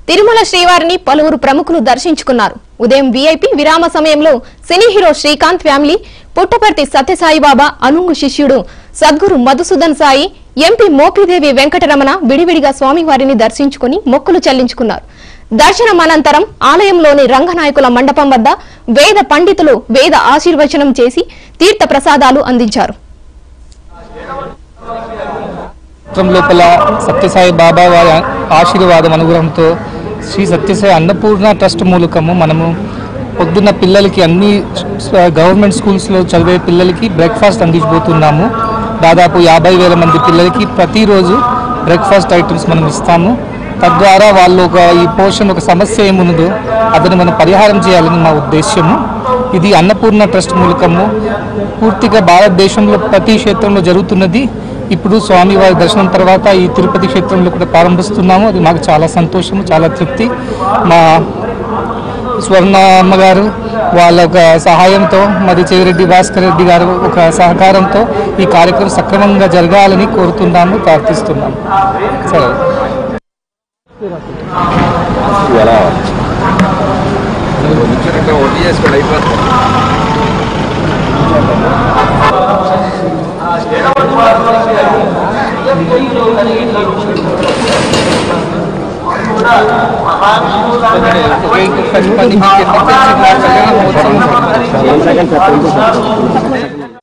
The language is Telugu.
తిరుమల శ్రీవారిని పలువురు ప్రముఖులు దర్శించుకున్నారు ఉదయం వీఐపీ విరామ సమయంలో cine hero Srikanth family Puttaparthi Sathya Sai Baba అనుంగు శిష్యుడు సద్గురు మధుసూదన్ సాయి ఎంపీ మోపిదేవి వెంకటరమణ విడివిడిగా స్వామివారిని దర్శించుకుని మొక్కులు చెల్లించుకున్నారు దర్శనం అనంతరం ఆలయంలోని రంగనాయకుల మండపం వద్ద వేద పండితులు వేద ఆశీర్వచనం చేసి తీర్థ ప్రసాదాలు అందించారు రాష్ట్రం లోపల సత్యసాయి బాబా వారి ఆశీర్వాదం అనుగ్రహంతో శ్రీ సత్యసాయి అన్నపూర్ణ ట్రస్ట్ మూలకము మనము పొద్దున్న పిల్లలకి అన్ని స్వ- గవర్నమెంట్ స్కూల్స్లో చదివే పిల్లలకి బ్రేక్ఫాస్ట్ అందించబోతున్నాము దాదాపు యాభై వేల మంది పిల్లలకి ప్రతిరోజు బ్రేక్ఫాస్ట్ ఐటమ్స్ మనం ఇస్తాము తద్వారా వాళ్ళు ఒక ఈ పోషన్ ఒక సమస్య ఏమున్నదో అదని మనం పరిహారం చేయాలని మా ఉద్దేశ్యము ఇది అన్నపూర్ణ ట్రస్ట్ మూలకము పూర్తిగా భారతదేశంలో ప్రతి క్షేత్రంలో జరుగుతున్నది ఇప్పుడు స్వామివారి దర్శనం తర్వాత ఈ తిరుపతి క్షేత్రంలో కూడా ప్రారంభిస్తున్నాము అది మాకు చాలా సంతోషము చాలా తృప్తి మా స్వర్ణ అమ్మగారు వాళ్ళ ఒక సహాయంతో మరి చెవిరెడ్డి భాస్కర్ రెడ్డి గారు ఒక సహకారంతో ఈ కార్యక్రమం సక్రమంగా జరగాలని కోరుతున్నాము ప్రార్థిస్తున్నాము సరే ఎలా కూర్చుంటే వడ్డీ చేసుకోండి అయిపోతుంది పది మంది కళ్యాణ మహోత్సవం వన్ సెకండ్ సార్